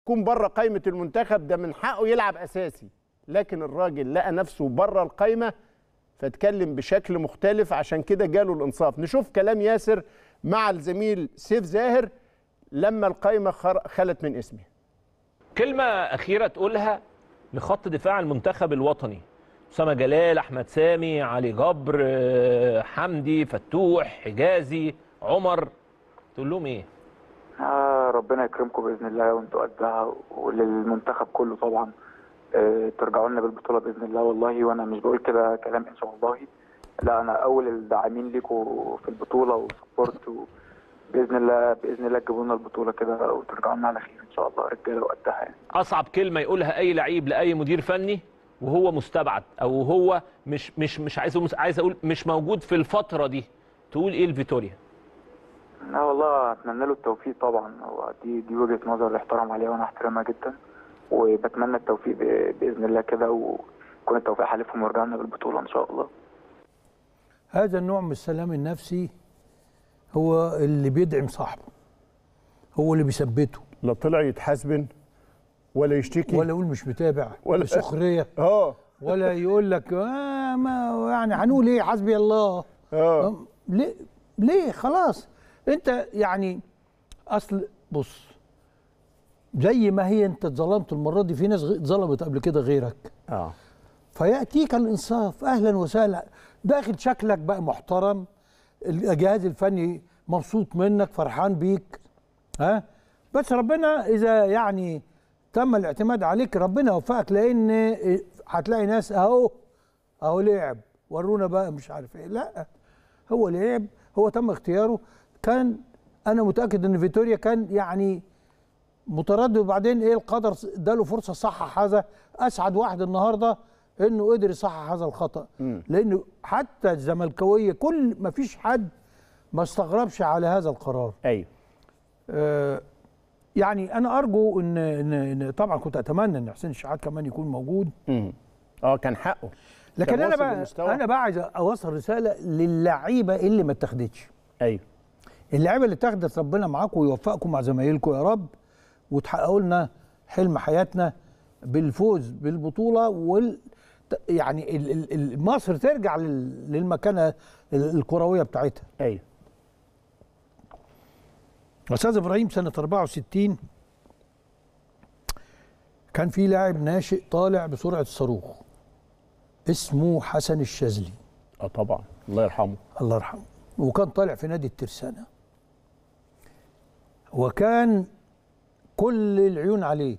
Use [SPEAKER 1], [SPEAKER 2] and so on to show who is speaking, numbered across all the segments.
[SPEAKER 1] يكون بره قائمه المنتخب ده من حقه يلعب اساسي لكن الراجل لقى نفسه بره القائمه فاتكلم بشكل مختلف عشان كده جاله الانصاف نشوف كلام ياسر مع الزميل سيف زاهر لما القائمه خر- خلت من اسمه
[SPEAKER 2] كلمة أخيرة تقولها لخط دفاع المنتخب الوطني أسامة جلال أحمد سامي علي جبر آه، حمدي فتوح حجازي عمر تقول لهم إيه؟
[SPEAKER 3] آه ربنا يكرمكم باذن الله وانتوا قدها وللمنتخب كله طبعا آه ترجعوا لنا بالبطوله باذن الله والله وانا مش بقول كده كلام ان شاء الله لا انا اول الداعمين ليكم في البطوله وسبورت باذن الله باذن الله تجيبوا لنا البطوله كده وترجعوا لنا على خير ان شاء الله رجاله وقدها يعني
[SPEAKER 2] أصعب كلمة يقولها أي لعيب لأي مدير فني وهو مستبعد أو هو مش مش مش عايز أقول عايز أقول مش موجود في الفترة دي تقول إيه لفيتوريا؟
[SPEAKER 3] لا والله اتمنى له التوفيق طبعا هو دي دي وجهه نظر احترم عليها وانا احترمها جدا وبتمنى التوفيق ب- باذن الله كده ويكون التوفيق حالفهم ورجعنا بالبطوله ان شاء الله
[SPEAKER 4] هذا النوع من السلام النفسي هو اللي بيدعم صاحبه هو اللي بيثبته
[SPEAKER 1] لا طلع يتحاسبن ولا يشتكي
[SPEAKER 4] ولا يقول مش متابع
[SPEAKER 1] ولا-
[SPEAKER 4] ولا سخريه
[SPEAKER 1] اه
[SPEAKER 4] ولا يقول لك آه ما يعني هنقول ايه حسبي الله
[SPEAKER 1] اه
[SPEAKER 4] ليه ليه خلاص انت يعني اصل بص زي ما هي انت اتظلمت المره دي في ناس غ- اتظلمت قبل كده غيرك
[SPEAKER 1] اه
[SPEAKER 4] فياتيك الانصاف اهلا وسهلا داخل شكلك بقى محترم الجهاز الفني مبسوط منك فرحان بيك ها بس ربنا اذا يعني تم الاعتماد عليك ربنا يوفقك لان هتلاقي ناس اهو اهو لعب ورونا بقى مش عارف ايه لا هو لعب هو تم اختياره كان انا متاكد ان فيتوريا كان يعني متردد وبعدين ايه القدر اداله فرصه صحح هذا اسعد واحد النهارده انه قدر يصحح هذا الخطا لانه حتى الزملكاويه كل ما فيش حد ما استغربش على هذا القرار
[SPEAKER 1] ايوه
[SPEAKER 4] آه، يعني انا ارجو ان ان إن طبعا كنت اتمنى ان حسين الشحات كمان يكون موجود
[SPEAKER 1] مم. اه كان حقه
[SPEAKER 4] لكن
[SPEAKER 1] كان
[SPEAKER 4] انا
[SPEAKER 1] واصل
[SPEAKER 4] بقى
[SPEAKER 1] بالمستوى.
[SPEAKER 4] انا بقى عايز اوصل رساله للعيبه اللي ما اتخذتش
[SPEAKER 1] ايوه
[SPEAKER 4] اللعيبه اللي اتخذت ربنا معاكم ويوفقكم مع زمايلكم يا رب وتحققوا لنا حلم حياتنا بالفوز بالبطوله وال يعني ال- ال- ال- مصر ترجع لل- للمكانه ال- الكرويه بتاعتها
[SPEAKER 1] ايوه
[SPEAKER 4] استاذ ابراهيم سنه 64 كان في لاعب ناشئ طالع بسرعه الصاروخ اسمه حسن الشاذلي
[SPEAKER 1] اه طبعا الله يرحمه
[SPEAKER 4] الله يرحمه وكان طالع في نادي الترسانة وكان كل العيون عليه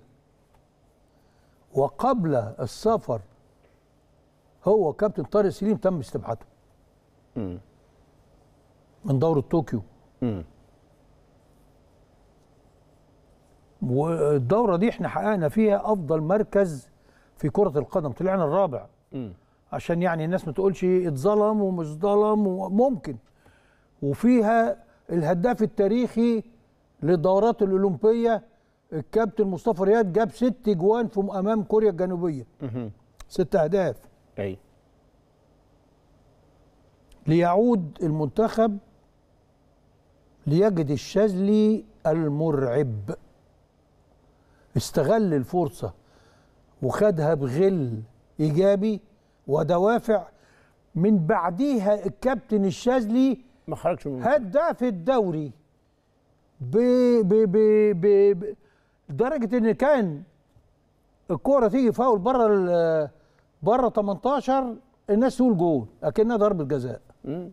[SPEAKER 4] وقبل السفر هو كابتن طارق سليم تم استبعاده
[SPEAKER 1] مم.
[SPEAKER 4] من دورة طوكيو
[SPEAKER 1] مم.
[SPEAKER 4] والدورة دي احنا حققنا فيها أفضل مركز في كرة القدم طلعنا الرابع
[SPEAKER 1] مم.
[SPEAKER 4] عشان يعني الناس ما تقولش اتظلم ومش ظلم وممكن وفيها الهداف التاريخي للدورات الأولمبية الكابتن مصطفى رياض جاب ست جوان في أمام كوريا الجنوبية
[SPEAKER 1] مهم.
[SPEAKER 4] ست أهداف
[SPEAKER 1] ايوه
[SPEAKER 4] ليعود المنتخب ليجد الشاذلي المرعب استغل الفرصة وخدها بغل إيجابي ودوافع من بعديها الكابتن الشاذلي
[SPEAKER 1] ما خرجش من
[SPEAKER 4] هداف الدوري ب ب ب ب ب لدرجة إن كان الكورة تيجي فاول بره ال- بره 18 الناس تقول جول أكنها ضربة جزاء
[SPEAKER 1] مم.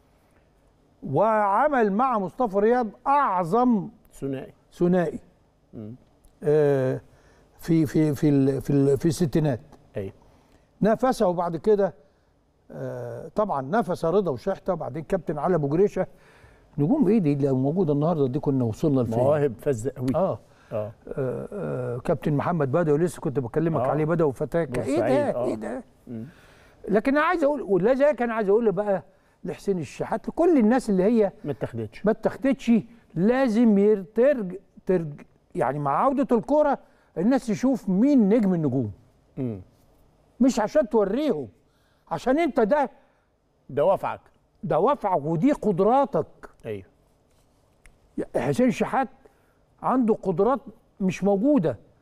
[SPEAKER 4] وعمل مع مصطفى رياض اعظم
[SPEAKER 1] ثنائي
[SPEAKER 4] ثنائي آه، في في في ال- في ال- في الستينات
[SPEAKER 1] ايوه
[SPEAKER 4] نافسه بعد كده آه، طبعا نافس رضا وشحته وبعدين كابتن علي ابو جريشه نجوم ايه دي لو موجوده النهارده دي كنا وصلنا لفين
[SPEAKER 1] مواهب فزه قوي
[SPEAKER 4] اه
[SPEAKER 1] اه
[SPEAKER 4] آه، آه، كابتن محمد بدوي لسه كنت بكلمك
[SPEAKER 1] آه.
[SPEAKER 4] عليه بدوي فتاكه ايه
[SPEAKER 1] بورسعيد،
[SPEAKER 4] ده
[SPEAKER 1] آه.
[SPEAKER 4] ايه ده لكن انا عايز اقول ولا زي كان عايز اقول بقى لحسين الشحات لكل الناس اللي هي
[SPEAKER 1] ما اتخذتش
[SPEAKER 4] ما اتخذتش لازم ير- ترج ترج يعني مع عوده الكوره الناس تشوف مين نجم النجوم
[SPEAKER 1] مم.
[SPEAKER 4] مش عشان توريهم عشان انت ده
[SPEAKER 1] دوافعك
[SPEAKER 4] دوافعك ودي قدراتك
[SPEAKER 1] ايوه
[SPEAKER 4] حسين شحات عنده قدرات مش موجوده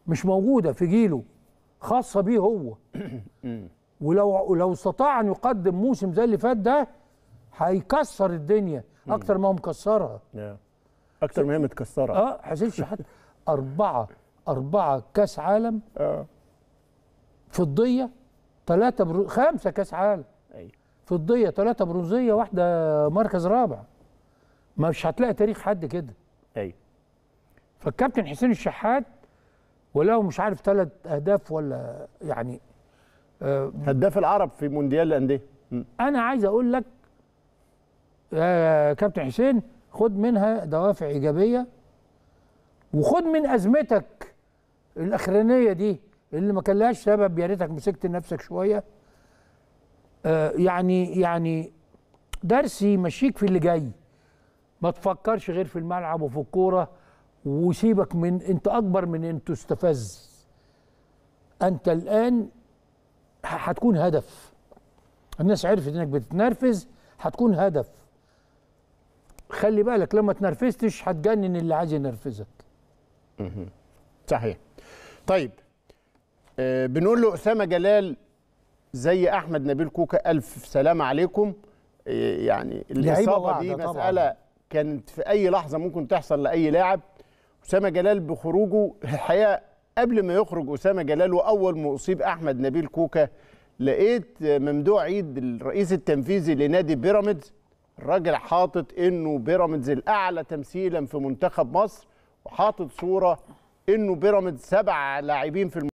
[SPEAKER 4] مش موجوده في جيله خاصه بيه هو ولو لو استطاع ان يقدم موسم زي اللي فات ده هيكسر الدنيا اكتر ما هو مكسرها
[SPEAKER 1] اكتر ما هي متكسره
[SPEAKER 4] اه حسين شحات أربعة أربعة كأس عالم
[SPEAKER 1] اه
[SPEAKER 4] فضية ثلاثة برو... خمسة كأس عالم
[SPEAKER 1] ايوه
[SPEAKER 4] فضية ثلاثة برونزية واحدة مركز رابع مش هتلاقي تاريخ حد كده
[SPEAKER 1] ايوه
[SPEAKER 4] فالكابتن حسين الشحات ولو مش عارف ثلاث أهداف ولا يعني آه
[SPEAKER 1] هداف العرب في مونديال الانديه م.
[SPEAKER 4] أنا عايز أقول لك يا كابتن حسين خد منها دوافع إيجابية وخد من أزمتك الأخرانية دي اللي ما كان لهاش سبب يا ريتك مسكت نفسك شوية آه يعني يعني درس يمشيك في اللي جاي ما تفكرش غير في الملعب وفي الكورة وسيبك من انت اكبر من ان تستفز انت الان ه- هتكون هدف الناس عرفت انك بتتنرفز هتكون هدف خلي بالك لما تنرفزتش هتجنن اللي عايز ينرفزك
[SPEAKER 1] صحيح طيب آه بنقول له اسامه جلال زي احمد نبيل كوكا الف سلام عليكم آه يعني الاصابه دي
[SPEAKER 4] واعدة طبعاً.
[SPEAKER 1] مساله كانت في اي لحظه ممكن تحصل لاي لاعب اسامه جلال بخروجه الحقيقه قبل ما يخرج اسامه جلال واول ما اصيب احمد نبيل كوكا لقيت ممدوح عيد الرئيس التنفيذي لنادي بيراميدز الراجل حاطط انه بيراميدز الاعلى تمثيلا في منتخب مصر وحاطط صوره انه بيراميدز سبع لاعبين في الم...